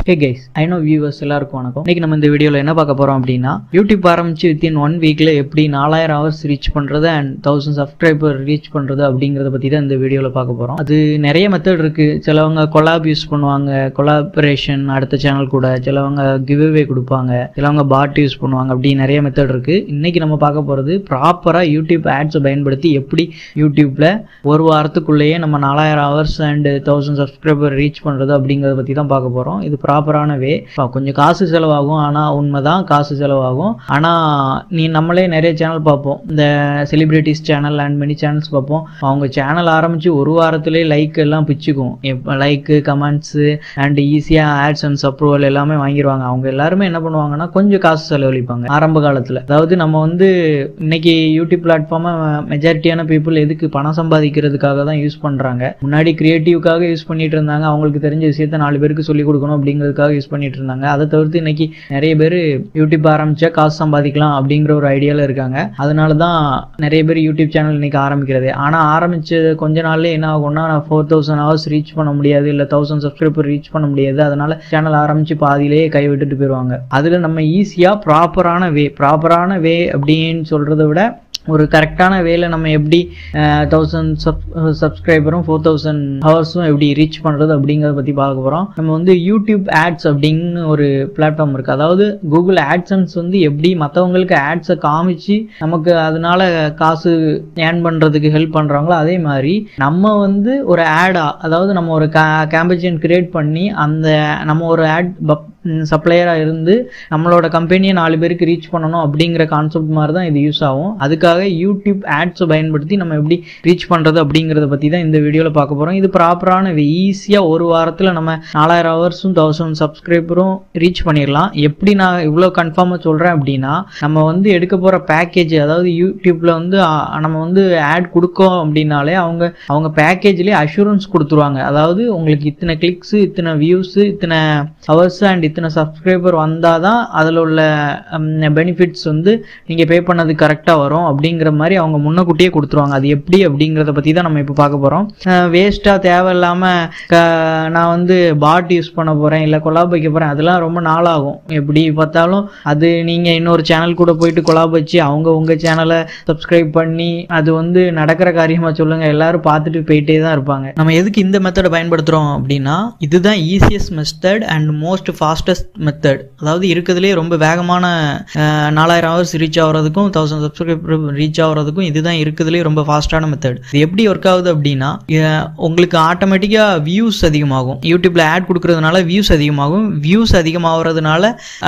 hey guys I know viewers எல்லாருக்கும் வணக்கம் இன்னைக்கு நம்ம இந்த வீடியோவில் என்ன பார்க்க போறோம் அப்படின்னா யூடியூப் ஆரம்பிச்சு வித்தின் ஒன் வீக்ல எப்படி நாலாயிரம் ஹவர்ஸ் ரீச் பண்றது அண்ட் தௌசண்ட் சப்ஸ்கிரைபர் ரீச் பண்றது அப்படிங்கறத பத்தி தான் இந்த வீடியோவில் பார்க்க போறோம் அது நிறைய மெத்தட் இருக்கு சிலவங்க கொலாப் யூஸ் பண்ணுவாங்க கொலாபரேஷன் அடுத்த சேனல் கூட சிலவங்க கிவ்அவே கொடுப்பாங்க சிலவங்க பாட் யூஸ் பண்ணுவாங்க அப்படி நிறைய மெத்தட் இருக்கு இன்னைக்கு நம்ம பார்க்க போறது ப்ராப்பரா யூடியூப் ஆட்ஸை பயன்படுத்தி எப்படி யூடியூப்ல ஒரு வாரத்துக்குள்ளேயே நம்ம நாலாயிரம் hours and thousand subscriber reach பண்றது அப்படிங்கறத பத்தி தான் பார்க்க போறோம் இது ப்ராப்பரான வே கொஞ்சம் காசு செலவாகும் ஆனா உண்மைதான் காசு செலவாகும் ஆனா நீ நம்மளே நிறைய சேனல் பார்ப்போம் இந்த celebrities channel and many channels பார்ப்போம் அவங்க சேனல் ஆரம்பிச்சு ஒரு வாரத்திலே லைக் எல்லாம் பிச்சுக்கும் லைக் கமெண்ட்ஸ் அண்ட் ஈஸியா ஆட்ஸ் அண்ட் அப்ரூவல் எல்லாமே வாங்கிடுவாங்க அவங்க எல்லாருமே என்ன பண்ணுவாங்கன்னா கொஞ்சம் காசு செலவழிப்பாங்க ஆரம்ப காலத்துல அதாவது நம்ம வந்து இன்னைக்கு யூடியூப் பிளாட்ஃபார்மை மெஜாரிட்டியான பீப்புள் எதுக்கு பணம் சம்பாதிக்கிறதுக்காக தான் யூஸ் பண்றாங்க முன்னாடி கிரியேட்டிவ்காக யூஸ் பண்ணிட்டு இருந்தாங்க அவங்களுக்கு தெரிஞ்ச விஷயத்த நாலு பேருக்கு சொல்லி கொடுக்கணும் அப்படிங்கிறதுக்காக யூஸ் பண்ணிட்டு இருந்தாங்க அதை தவிர்த்து இன்னைக்கு நிறைய பேர் யூடியூப் ஆரம்பிச்சா காசு சம்பாதிக்கலாம் அப்படிங்கிற ஒரு ஐடியால இருக்காங்க அதனால தான் நிறைய பேர் யூடியூப் சேனல் இன்னைக்கு ஆரம்பிக்கிறது ஆனா ஆரம்பிச்ச கொஞ்ச நாள்ல என்ன ஆகும்னா நான் ஃபோர் தௌசண்ட் ஹவர்ஸ் ரீச் பண்ண முடியாது இல்ல தௌசண்ட் சப்ஸ்கிரைபர் ரீச் பண்ண முடியாது அதனால சேனல் ஆரம்பிச்சு பாதியிலேயே கை விட்டுட்டு போயிடுவாங்க அதுல நம்ம ஈஸியா ப்ராப்பரான வே ப்ராப்பரான வே அப்படின்னு சொல்றதை விட ஒரு கரெக்டான வேல நம்ம எப்படி தௌசண்ட் சப் சப்ஸ்கிரைபரும் ஃபோர் தௌசண்ட் ஹவர்ஸும் எப்படி ரீச் பண்ணுறது அப்படிங்கிறத பற்றி பார்க்க போகிறோம் நம்ம வந்து யூடியூப் ஆட்ஸ் அப்படின்னு ஒரு பிளாட்ஃபார்ம் இருக்குது அதாவது கூகுள் ஆட்சன்ஸ் வந்து எப்படி மற்றவங்களுக்கு ஆட்ஸை காமிச்சு நமக்கு அதனால காசு ஏர்ன் பண்ணுறதுக்கு ஹெல்ப் பண்ணுறாங்களோ அதே மாதிரி நம்ம வந்து ஒரு ஆடா அதாவது நம்ம ஒரு கேம்பேஜன் கிரியேட் பண்ணி அந்த நம்ம ஒரு ஆட் சப்ளையராக இருந்து நம்மளோட கம்பெனியை நாலு பேருக்கு ரீச் பண்ணணும் அப்படிங்கிற கான்செப்ட் மாதிரி தான் இது யூஸ் ஆகும் அதுக்காக யூடியூப் ஆட்ஸை பயன்படுத்தி நம்ம எப்படி ரீச் பண்ணுறது அப்படிங்கிறத பற்றி தான் இந்த வீடியோவில் பார்க்க போகிறோம் இது ப்ராப்பரான ஈஸியாக ஒரு வாரத்தில் நம்ம நாலாயிரம் ஹவர்ஸும் தௌசண்ட் சப்ஸ்கிரைபரும் ரீச் பண்ணிடலாம் எப்படி நான் இவ்வளோ கன்ஃபார்மாக சொல்கிறேன் அப்படின்னா நம்ம வந்து எடுக்க போகிற பேக்கேஜ் அதாவது யூடியூப்பில் வந்து நம்ம வந்து ஆட் கொடுக்கோம் அப்படின்னாலே அவங்க அவங்க பேக்கேஜ்லேயே அஷூரன்ஸ் கொடுத்துருவாங்க அதாவது உங்களுக்கு இத்தனை கிளிக்ஸு இத்தனை வியூஸு இத்தனை ஹவர்ஸ் அண்ட் இத்தனை சப்ஸ்கிரைபர் வந்தால் தான் அதில் உள்ள பெனிஃபிட்ஸ் வந்து நீங்கள் பே பண்ணது கரெக்டாக வரும் அப்படிங்கிற மாதிரி அவங்க முன்னக்கூட்டியே கொடுத்துருவாங்க அது எப்படி அப்படிங்கிறத பற்றி தான் நம்ம இப்போ பார்க்க போகிறோம் வேஸ்ட்டாக தேவையில்லாமல் நான் வந்து பாட் யூஸ் பண்ண போகிறேன் இல்லை கொலாப் வைக்க போகிறேன் அதெல்லாம் ரொம்ப நாளாகும் எப்படி பார்த்தாலும் அது நீங்கள் இன்னொரு சேனல் கூட போயிட்டு கொலாப் வச்சு அவங்க உங்கள் சேனலை சப்ஸ்கிரைப் பண்ணி அது வந்து நடக்கிற காரியமாக சொல்லுங்கள் எல்லாரும் பார்த்துட்டு போயிட்டே தான் இருப்பாங்க நம்ம எதுக்கு இந்த மெத்தடை பயன்படுத்துகிறோம் அப்படின்னா இதுதான் easiest method and most fastest method அதாவது இருக்கிறதுலே ரொம்ப வேகமான நாலாயிரம் ஹவர்ஸ் ரீச் ஆகிறதுக்கும் தௌசண்ட் சப்ஸ்கிரைபர் ரீச் ஆகிறதுக்கும் இதுதான் இருக்கிறதுலே ரொம்ப ஃபாஸ்டான மெத்தட் இது எப்படி ஒர்க் ஆகுது அப்படின்னா உங்களுக்கு ஆட்டோமேட்டிக்காக வியூஸ் அதிகமாகும் யூடியூப்ல ஆட் கொடுக்கறதுனால வியூஸ் அதிகமாகும் வியூஸ் அதிகமாகிறதுனால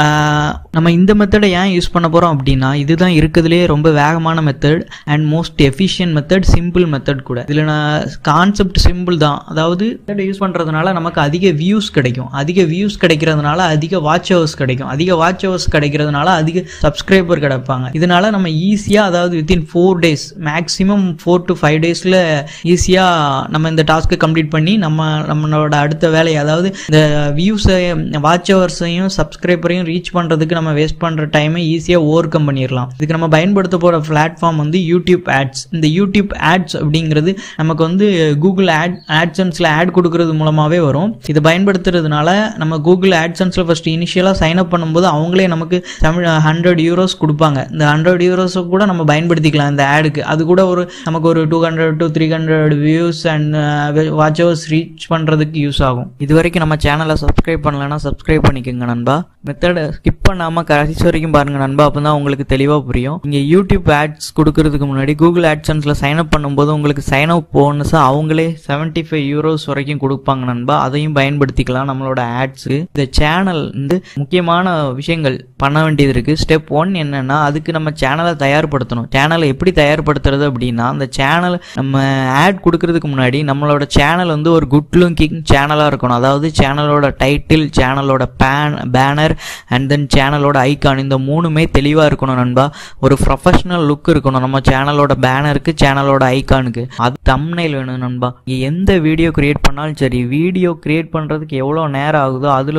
நம்ம இந்த மெத்தடை ஏன் யூஸ் பண்ண போகிறோம் அப்படின்னா இதுதான் இருக்கிறதுலே ரொம்ப வேகமான method and most efficient method simple method கூட இதில் நான் கான்செப்ட் சிம்பிள் தான் அதாவது மெத்தடை யூஸ் பண்ணுறதுனால நமக்கு அதிக வியூஸ் கிடைக்கும் அதிக வியூஸ் கிடைக்கிறதுனால அதிக வாட்ச் ஹவர்ஸ் கிடைக்கும் அதிக வாட்ச் ஹவர்ஸ் கிடைக்கிறதுனால அதிக சப்ஸ்கிரைபர் கிடைப்பாங்க இதனால நம்ம ஈஸியாக அதாவது within four days maximum four to five டேஸில் ஈஸியாக நம்ம இந்த டாஸ்க்கை கம்ப்ளீட் பண்ணி நம்ம நம்மளோட அடுத்த வேலையை அதாவது இந்த வியூஸை வாட்ச் ஹவர்ஸையும் சப்ஸ்கிரைபரையும் ரீச் பண்ணுறதுக்கு நம்ம வேஸ்ட் பண்ணுற டைமை ஈஸியாக ஓவர் கம் பண்ணிடலாம் இதுக்கு நம்ம பயன்படுத்த போகிற பிளாட்ஃபார்ம் வந்து யூடியூப் ஆட்ஸ் இந்த யூடியூப் ஆட்ஸ் அப்படிங்கிறது நமக்கு வந்து கூகுள் ஆட் ஆட்சன்ஸில் ஆட் கொடுக்கறது மூலமாகவே வரும் இதை பயன்படுத்துறதுனால நம்ம கூகுள் ஆட்சன்ஸில் ஃபர்ஸ்ட் இனிஷியலாக சைன் அப் பண்ணும்போது அவங்களே நமக்கு தமிழ் ஹண்ட்ரட் யூரோஸ் கொடுப்பாங்க இந்த ஹண்ட்ரட் யூரோஸை கூட நம்ம பயன்படுத்திக்கலாம் இந்த ஆடுக்கு அது கூட ஒரு நமக்கு ஒரு two hundred to three hundred views and watch hours reach பண்ணுறதுக்கு யூஸ் ஆகும் இது வரைக்கும் நம்ம சேனலை சப்ஸ்கிரைப் பண்ணலன்னா சப்ஸ்கிரைப் பண்ணிக்கோங்க நண்பா மெத்தடை ஸ்கிப் பண்ணாமல் கடைசி வரைக்கும் பாருங்க நண்பா அப்போ தான் உங்களுக்கு தெளிவாக புரியும் நீங்கள் யூடியூப் ஆட்ஸ் கொடுக்கறதுக்கு முன்னாடி கூகுள் ஆட்சன்ஸில் சைன் அப் பண்ணும்போது உங்களுக்கு சைன் அப் போனஸாக அவங்களே செவன்ட்டி ஃபைவ் யூரோஸ் வரைக்கும் கொடுப்பாங்க நண்பா அதையும் பயன்படுத்திக்கலாம் நம்மளோட ஆட்ஸு இந்த சேனல் வந்து முக்கியமான விஷயங்கள் பண்ண வேண்டியது இருக்கு ஸ்டெப் ஒன் என்னன்னா அதுக்கு நம்ம சேனலை தயார்படுத்தணும் சேனலை எப்படி தயார்படுத்துறது அப்படின்னா அந்த சேனல் நம்ம ஆட் கொடுக்கறதுக்கு முன்னாடி நம்மளோட சேனல் வந்து ஒரு குட் லுக்கிங் சேனலாக இருக்கணும் அதாவது சேனலோட டைட்டில் சேனலோட பேன் பேனர் அண்ட் தென் சேனலோட ஐக்கான் இந்த மூணுமே தெளிவாக இருக்கணும் நண்பா ஒரு ப்ரொஃபஷனல் லுக் இருக்கணும் நம்ம சேனலோட பேனருக்கு சேனலோட ஐக்கானுக்கு அது தம்னைல் வேணும் நண்பா எந்த வீடியோ கிரியேட் பண்ணாலும் சரி வீடியோ கிரியேட் பண்ணுறதுக்கு எவ்வளோ நேரம் ஆகுதோ அதில் ஒரு பத்து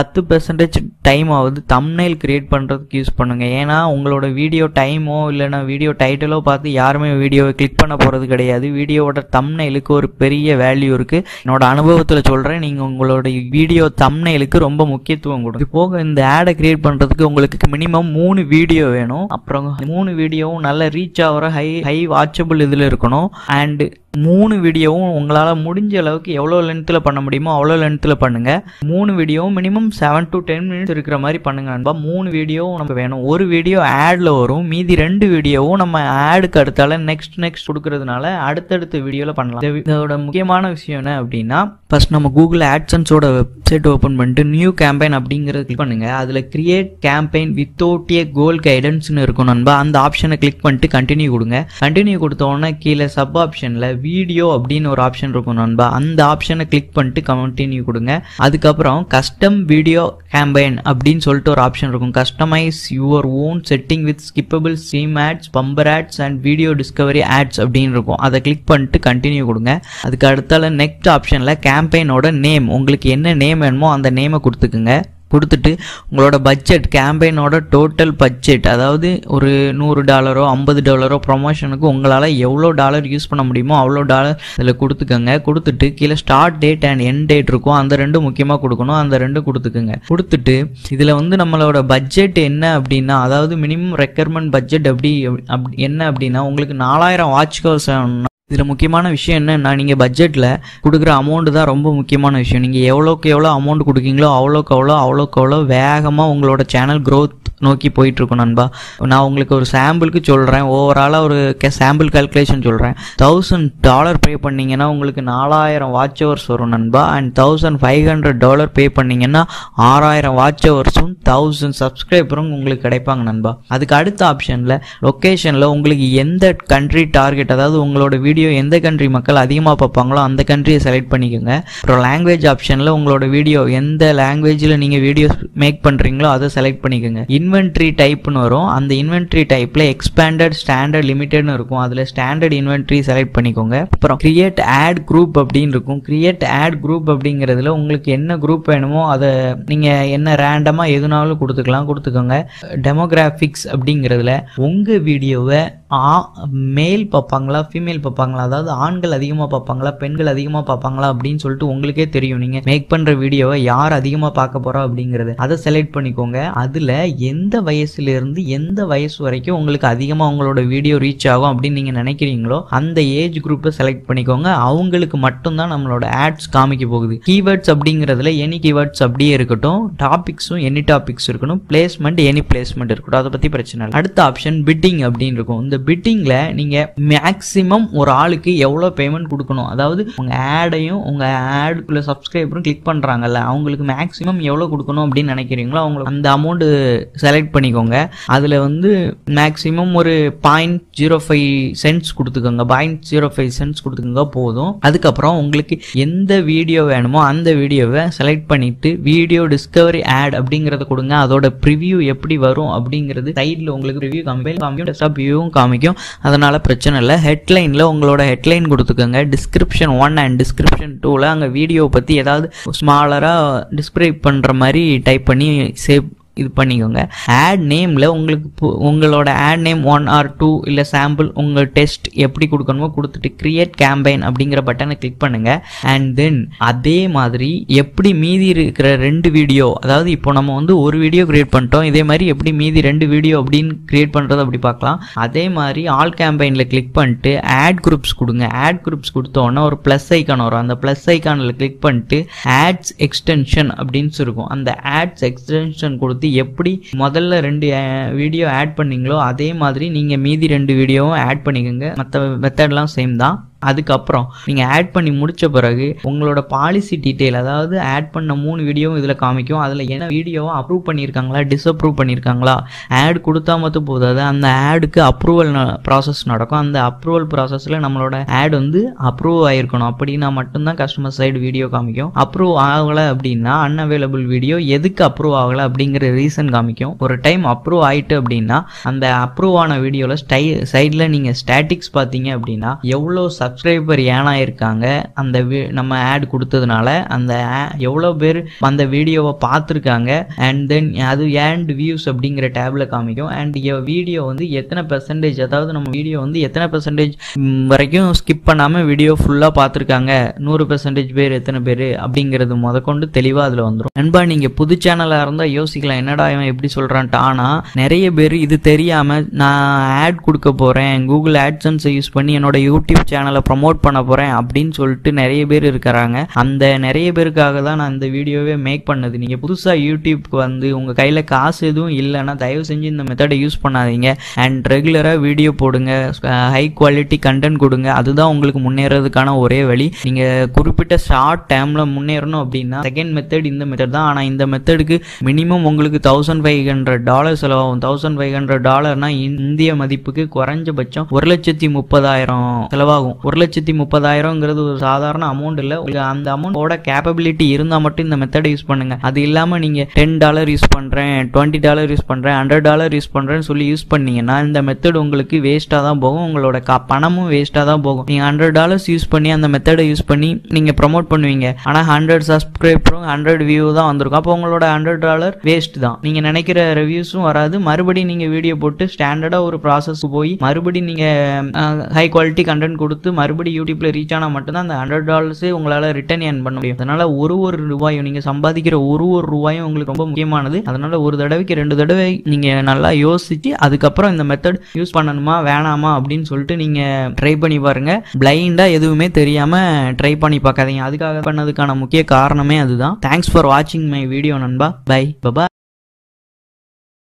பத்து பெர்சன்டேஜ் டைம் ஆகுது தம்னைல் கிரியேட் பண்ணுறதுக்கு யூஸ் பண்ணுங்கள் ஏன்னா உங்களோட வீடியோ டைமோ இல்லைனா வீடியோ டைட்டிலோ பார்த்து யாருமே வீடியோவை கிளிக் பண்ண போகிறது கிடையாது வீடியோவோட தம்னைலுக்கு ஒரு பெரிய வேல்யூ இருக்குது என்னோட அனுபவத்தில் சொல்கிறேன் நீங்கள் உங்களோட வீடியோ தம்னைலுக்கு ரொம்ப முக்கியத்துவம் கொடுங்க இது போக இந்த ஆடை கிரியேட் பண்ணுறதுக்கு உங்களுக்கு மினிமம் மூணு வீடியோ வேணும் அப்புறம் மூணு வீடியோவும் நல்ல ரீச் ஆகிற ஹை ஹை வாட்சபிள் இதில் இருக்கணும் அண்டு மூணு வீடியோவும் உங்களால் முடிஞ்ச அளவுக்கு எவ்வளோ லென்த்தில் பண்ண முடியுமோ அவ்வளோ லென்த்தில் பண்ணுங்கள் மூணு வீடியோவும் minimum seven to ten minutes இருக்கிற மாதிரி பண்ணுங்க நண்பா மூணு வீடியோவும் நமக்கு வேணும் ஒரு வீடியோ ஆடில் வரும் மீதி ரெண்டு வீடியோவும் நம்ம ஆடுக்கு அடுத்தால நெக்ஸ்ட் நெக்ஸ்ட் கொடுக்கறதுனால அடுத்தடுத்த வீடியோவில் பண்ணலாம் இது- இதோட முக்கியமான விஷயம் என்ன அப்படின்னா ஃபர்ஸ்ட் நம்ம கூகுள் ஆட்சன்ஸோட வெப்சைட் ஓப்பன் பண்ணிட்டு நியூ கேம்பெயின் அப்படிங்கிறத கிளிக் பண்ணுங்க அதில் create campaign without a goal கைடன்ஸ்னு இருக்கும் நண்பா அந்த ஆப்ஷனை கிளிக் பண்ணிட்டு கண்டினியூ கொடுங்க கண்டினியூ கொடுத்த உடனே கீழே சப் ஆப்ஷனில் வீடியோ அப்படின்னு ஒரு ஆப்ஷன் இருக்கும் நண்பா அந்த ஆப்ஷனை கிளிக் பண்ணிட்டு கண்டினியூ கொடுங்க அதுக்கப்புறம் கஸ்டம் வீடியோ கேம்பெயின் அப்படின்னு சொல்லிட்டு ஒரு ஆப்ஷன் இருக்கும் customize your own setting with skippable stream ads bumper ads and video discovery ads அப்படின்னு இருக்கும் அதை கிளிக் பண்ணிட்டு கண்டினியூ கொடுங்க அதுக்கு அடுத்தால நெக்ஸ்ட் ஆப்ஷனில் கேம்பெயினோட நேம் உங்களுக்கு என்ன நேம் வேணுமோ அந்த நேமை கொடுத்துக்குங்க கொடுத்துட்டு உங்களோட பட்ஜெட் கேம்பெயினோட டோட்டல் பட்ஜெட் அதாவது ஒரு நூறு டாலரோ ஐம்பது டாலரோ ப்ரொமோஷனுக்கு உங்களால் எவ்வளோ டாலர் யூஸ் பண்ண முடியுமோ அவ்வளோ டாலர் இதில் கொடுத்துக்கோங்க கொடுத்துட்டு கீழே start date and end date இருக்கும் அந்த ரெண்டும் முக்கியமாக கொடுக்கணும் அந்த ரெண்டும் கொடுத்துக்குங்க கொடுத்துட்டு இதில் வந்து நம்மளோட பட்ஜெட் என்ன அப்படின்னா அதாவது மினிமம் ரெக்குயர்மெண்ட் பட்ஜெட் எப்படி அப்படி என்ன அப்படின்னா உங்களுக்கு நாலாயிரம் வாட்ச் கவர்ஸ் இதில் முக்கியமான விஷயம் என்னன்னா நீங்கள் பட்ஜெட்டில் கொடுக்குற அமௌண்ட் தான் ரொம்ப முக்கியமான விஷயம் நீங்கள் எவ்வளோக்கு எவ்வளோ அமௌண்ட் கொடுக்கீங்களோ அவ்வளோக்கு அவ்வளோ அவ்வளோக்கு அவ்வளோ வேகமாக உங்களோட சேனல் growth நோக்கி போயிட்டுருக்கும் நண்பா நான் உங்களுக்கு ஒரு சாம்பிளுக்கு சொல்கிறேன் ஓவராலாக ஒரு சாம்பிள் கால்குலேஷன் சொல்கிறேன் தௌசண்ட் டாலர் பே பண்ணீங்கன்னா உங்களுக்கு நாலாயிரம் வாட்ச் ஹவர்ஸ் வரும் நண்பா and thousand five hundred dollar pay பண்ணீங்கன்னா ஆறாயிரம் வாட்ச் ஹவர்ஸும் தௌசண்ட் சப்ஸ்கிரைபரும் உங்களுக்கு கிடைப்பாங்க நண்பா அதுக்கு அடுத்த ஆப்ஷனில் லொக்கேஷனில் உங்களுக்கு எந்த கண்ட்ரி டார்கெட் அதாவது உங்களோட வீடியோ எந்த கண்ட்ரி மக்கள் அதிகமாக பார்ப்பாங்களோ அந்த கண்ட்ரியை செலக்ட் பண்ணிக்கோங்க அப்புறம் லாங்குவேஜ் ஆப்ஷனில் உங்களோட வீடியோ எந்த லாங்குவேஜில் நீங்கள் வீடியோ மேக் பண்ணுறீங்களோ அதை செலக்ட் பண்ணிக்கோங்க இன்வென்ட்ரி டைப்னு வரும் அந்த இன்வென்ட்ரி டைப்பில் எக்ஸ்பேண்டட் ஸ்டாண்டர்ட் லிமிடெட்னு இருக்கும் அதில் ஸ்டாண்டர்ட் இன்வென்ட்ரி செலக்ட் பண்ணிக்கோங்க அப்புறம் கிரியேட் ஆட் குரூப் அப்படின்னு இருக்கும் கிரியேட் ஆட் குரூப் அப்படிங்கிறதுல உங்களுக்கு என்ன குரூப் வேணுமோ அதை நீங்கள் என்ன ரேண்டமாக எதுனாலும் கொடுத்துக்கலாம் கொடுத்துக்கோங்க டெமோகிராஃபிக்ஸ் அப்படிங்கிறதுல உங்கள் வீடியோவை ஆ மேல் பார்ப்பாங்களா ஃபீமேல் பார்ப்பாங்களா அதாவது ஆண்கள் அதிகமாக பார்ப்பாங்களா பெண்கள் அதிகமாக பார்ப்பாங்களா அப்படின்னு சொல்லிட்டு உங்களுக்கே தெரியும் நீங்கள் மேக் பண்ணுற வீடியோவை யார் அதிகமாக பார்க்க போகிறோம் அப்படிங்கிறது அதை செலக்ட் பண்ணிக்கோங்க அதில் எந்த வயசுலேருந்து எந்த வயசு வரைக்கும் உங்களுக்கு அதிகமாக உங்களோட வீடியோ ரீச் ஆகும் அப்படின்னு நீங்கள் நினைக்கிறீங்களோ அந்த ஏஜ் குரூப்பை செலக்ட் பண்ணிக்கோங்க அவங்களுக்கு மட்டும்தான் நம்மளோட ஆட்ஸ் காமிக்க போகுது கீவேர்ட்ஸ் அப்படிங்கிறதுல எனி கீவேர்ட்ஸ் அப்படியே இருக்கட்டும் டாபிக்ஸும் எனி டாபிக்ஸ் இருக்கணும் பிளேஸ்மெண்ட் எனி பிளேஸ்மெண்ட் இருக்கட்டும் அதை பற்றி பிரச்சனை இல்லை அடுத்த ஆப்ஷன் பிட்டிங் அப்படின்னு இருக்கும் இந்த பிட்டிங்கில் நீங்கள் மேக்ஸிமம் ஒரு ஆளுக்கு எவ்வளோ பேமெண்ட் கொடுக்கணும் அதாவது உங்கள் ஆடையும் உங்கள் ஆடுக்குள்ள சப்ஸ்கிரைபரும் கிளிக் பண்ணுறாங்கல்ல அவங்களுக்கு மேக்ஸிமம் எவ்வளோ கொடுக்கணும் அப்படின்னு நினைக்கிறீங்களோ அவங்களுக்கு அந்த அமௌண்ட்டு செலக்ட் பண்ணிக்கோங்க அதில் வந்து மேக்ஸிமம் ஒரு பாயிண்ட் ஜீரோ ஃபைவ் சென்ட்ஸ் கொடுத்துக்கோங்க பாயிண்ட் ஜீரோ ஃபைவ் சென்ட்ஸ் கொடுத்துக்கோங்க போதும் அதுக்கப்புறம் உங்களுக்கு எந்த வீடியோ வேணுமோ அந்த வீடியோவை செலக்ட் பண்ணிட்டு வீடியோ டிஸ்கவரி ஆட் அப்படிங்கிறத கொடுங்க அதோட ப்ரிவ்யூ எப்படி வரும் அப்படிங்கிறது சைடில் உங்களுக்கு ரிவ்யூ காமிக்கும் காமிக்கும் டெஸ்டாப் வியூவும் காமிக்கும் அதனால பிரச்சனை இல்லை ஹெட்லைனில் உங்களோட ஹெட்லைன் கொடுத்துக்கோங்க டிஸ்கிரிப்ஷன் ஒன் அண்ட் டிஸ்கிரிப்ஷன் டூவில் அங்கே வீடியோ பற்றி ஏதாவது ஸ்மாலராக டிஸ்கிரைப் பண்ணுற மாதிரி டைப் பண்ணி சேவ் இது பண்ணிக்கோங்க ஆட் நேமில் உங்களுக்கு பு- உங்களோட ad name one or two இல்லை சாம்பிள் உங்கள் டெஸ்ட் எப்படி கொடுக்கணுமோ கொடுத்துட்டு கிரியேட் கேம்பெயின் அப்படிங்கிற பட்டனை கிளிக் பண்ணுங்க அண்ட் தென் அதே மாதிரி எப்படி மீதி இருக்கிற ரெண்டு வீடியோ அதாவது இப்போ நம்ம வந்து ஒரு வீடியோ கிரியேட் பண்ணிட்டோம் இதே மாதிரி எப்படி மீதி ரெண்டு வீடியோ அப்படின்னு கிரியேட் பண்ணுறது அப்படி பார்க்கலாம் அதே மாதிரி ஆல் கேம்பெயினில் கிளிக் பண்ணிட்டு ஆட் குரூப்ஸ் கொடுங்க ஆட் குரூப்ஸ் கொடுத்த உடனே ஒரு ப்ளஸ் ஐக்கான் வரும் அந்த ப்ளஸ் ஐக்கானில் கிளிக் பண்ணிட்டு ஆட்ஸ் எக்ஸ்டென்ஷன் அப்படின்னு இருக்கும் அந்த ஆட்ஸ் எக்ஸ்டென்ஷன் கொடுத்து எப்படி முதல்ல ரெண்டு வீடியோ ஆட் பண்ணீங்களோ அதே மாதிரி நீங்கள் மீதி ரெண்டு வீடியோவும் ஆட் பண்ணிக்கோங்க மற்ற மெத்தட்லாம் சேம் தான் அதுக்கப்புறம் நீங்கள் ஆட் பண்ணி முடிச்ச பிறகு உங்களோட பாலிசி டீட்டெயில் அதாவது ஆட் பண்ண மூணு வீடியோவும் இதில் காமிக்கும் அதில் என்ன வீடியோவை அப்ரூவ் பண்ணியிருக்காங்களா டிஸ்அப்ரூவ் பண்ணியிருக்காங்களா ஆட் கொடுத்தா மட்டும் போதாது அந்த ஆடுக்கு அப்ரூவல் ப்ராசஸ் நடக்கும் அந்த அப்ரூவல் ப்ராசஸில் நம்மளோட ஆட் வந்து அப்ரூவ் ஆயிருக்கணும் அப்படின்னா மட்டும்தான் கஸ்டமர் சைடு வீடியோ காமிக்கும் அப்ரூவ் ஆகலை அப்படின்னா அன்அவைலபிள் வீடியோ எதுக்கு அப்ரூவ் ஆகலை அப்படிங்கிற ரீசன் காமிக்கும் ஒரு டைம் அப்ரூவ் ஆயிட்டு அப்படின்னா அந்த அப்ரூவ் ஆன வீடியோவில் ஸ்டை சைடில் நீங்கள் ஸ்டாட்டிக்ஸ் பார்த்தீங்க அப்படின்னா எவ்வளோ சப்ஸ்கிரைபர் ஏன் ஆயிருக்காங்க அந்த வி- நம்ம ஆட் கொடுத்ததுனால அந்த a- எவ்வளோ பேர் அந்த வீடியோவை பார்த்துருக்காங்க அண்ட் தென் அது ஏண்ட் வியூஸ் அப்படிங்கிற டேப்ல காமிக்கும் அண்ட் வீடியோ வந்து எத்தனை பெர்சன்டேஜ் அதாவது நம்ம வீடியோ வந்து எத்தனை பெர்சன்டேஜ் வரைக்கும் ஸ்கிப் பண்ணாமல் வீடியோ ஃபுல்லாக பார்த்துருக்காங்க நூறு பெர்சன்டேஜ் பேர் எத்தனை பேர் அப்படிங்கிறது முதற்கொண்டு தெளிவாக அதில் வந்துடும் நண்பா நீங்கள் புது சேனலாக இருந்தால் யோசிக்கலாம் என்னடா இவன் எப்படி சொல்கிறான்ட்டு ஆனால் நிறைய பேர் இது தெரியாமல் நான் ஆட் கொடுக்க போகிறேன் கூகுள் ஆட்சன்ஸை யூஸ் பண்ணி என்னோட யூடியூப் சேனலை ப்ரமோட் பண்ண போகிறேன் அப்படின்னு சொல்லிட்டு நிறைய பேர் இருக்கிறாங்க அந்த நிறைய பேருக்காக தான் நான் இந்த வீடியோவே மேக் பண்ணது நீங்கள் புதுசாக யூடியூப்க்கு வந்து உங்கள் கையில் காசு எதுவும் இல்லைன்னா தயவு செஞ்சு இந்த மெத்தடை யூஸ் பண்ணாதீங்க அண்ட் ரெகுலராக வீடியோ போடுங்க ஹை குவாலிட்டி கண்டென்ட் கொடுங்க அதுதான் உங்களுக்கு முன்னேறதுக்கான ஒரே வழி நீங்கள் குறிப்பிட்ட ஷார்ட் டைமில் முன்னேறணும் அப்படின்னா செகண்ட் மெத்தட் இந்த மெத்தட் தான் ஆனால் இந்த மெத்தடுக்கு மினிமம் உங்களுக்கு தௌசண்ட் ஃபைவ் ஹண்ட்ரட் டாலர் செலவாகும் தௌசண்ட் ஃபைவ் ஹண்ட்ரட் டாலர்னா இந்திய மதிப்புக்கு குறைஞ்சபட்சம் ஒரு லட்சத்தி முப்பதாயிரம் செலவாகும் ஒரு லட்சத்தி முப்பதாயிரம்ங்கிறது ஒரு சாதாரண அமௌண்ட் இல்லை உங்களுக்கு அந்த அமௌண்ட்டோட கேப்பபிலிட்டி இருந்தால் மட்டும் இந்த மெத்தடை யூஸ் பண்ணுங்க அது இல்லாமல் நீங்கள் டென் டாலர் யூஸ் பண்ணுறேன் டுவெண்ட்டி டாலர் யூஸ் பண்ணுறேன் ஹண்ட்ரட் டாலர் யூஸ் பண்ணுறேன்னு சொல்லி யூஸ் பண்ணீங்கன்னா இந்த மெத்தட் உங்களுக்கு வேஸ்ட்டாக தான் போகும் உங்களோட கா பணமும் வேஸ்ட்டாக தான் போகும் நீங்கள் ஹண்ட்ரட் டாலர்ஸ் யூஸ் பண்ணி அந்த மெத்தடை யூஸ் பண்ணி நீங்கள் ப்ரமோட் பண்ணுவீங்க ஆனால் ஹண்ட்ரட் சப்ஸ்கிரைபரும் ஹண்ட்ரட் வியூ தான் வந்திருக்கும் அப்போ உங்களோட ஹண்ட்ரட் டாலர் வேஸ்ட் தான் நீங்கள் நினைக்கிற ரிவ்யூஸும் வராது மறுபடியும் நீங்கள் வீடியோ போட்டு ஸ்டாண்டர்டாக ஒரு ப்ராசஸ் போய் மறுபடியும் நீங்கள் ஹை குவாலிட்டி கண்டென்ட் கொடுத்து மறுபடியும் யூடியூப்ல ரீச் ஆனால் மட்டும்தான் அந்த ஹண்ட்ரட் டாலர்ஸே உங்களால் ரிட்டர்ன் ஏர்ன் பண்ண முடியும் அதனால ஒரு ஒரு ரூபாயும் நீங்கள் சம்பாதிக்கிற ஒரு ஒரு ரூபாயும் உங்களுக்கு ரொம்ப முக்கியமானது அதனால ஒரு தடவைக்கு ரெண்டு தடவை நீங்கள் நல்லா யோசிச்சு அதுக்கப்புறம் இந்த மெத்தட் யூஸ் பண்ணணுமா வேணாமா அப்படின்னு சொல்லிட்டு நீங்கள் ட்ரை பண்ணி பாருங்க பிளைண்டாக எதுவுமே தெரியாமல் ட்ரை பண்ணி பார்க்காதீங்க அதுக்காக பண்ணதுக்கான முக்கிய காரணமே அதுதான் தேங்க்ஸ் ஃபார் வாட்சிங் மை வீடியோ நண்பா பை பபா